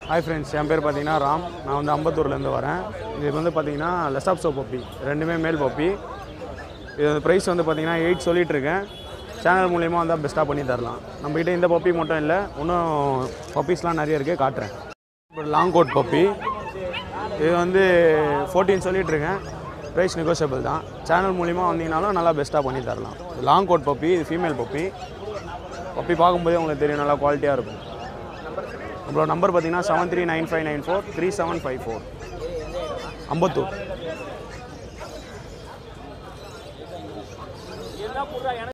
hi friends என் பேர் பார்த்தீங்கன்னா ராம் நான் வந்து அம்பத்தூர்லேருந்து வரேன் இது வந்து பார்த்தீங்கன்னா லெசாப் சோ பப்பி ரெண்டுமே மேல் பப்பி இது ப்ரைஸ் வந்து பார்த்தீங்கன்னா எயிட் சொல்லிட்டு இருக்கேன் சேனல் மூலியமாக வந்தால் பெஸ்ட்டாக பண்ணி தரலாம் நம்மக்கிட்ட இந்த பப்பி மட்டும் இல்லை இன்னும் பப்பீஸ்லாம் நிறைய இருக்குது காட்டுறேன் இப்போ லாங் கோட் பப்பி இது வந்து ஃபோர்டீன் சொல்லிட்டு இருக்கேன் ப்ரைஸ் நெகோஷியபிள் தான் சேனல் மூலிமா வந்தீங்கனாலும் நல்லா பெஸ்ட்டாக பண்ணி தரலாம் லாங் கோட் பப்பி இது ஃபீமேல் பப்பி பப்பி பார்க்கும்போதே உங்களுக்கு தெரியும் நல்லா குவாலிட்டியாக இருக்கும் நம்மளோட நம்பர் பார்த்தீங்கன்னா seven three nine five nine four three seven five four Ambattur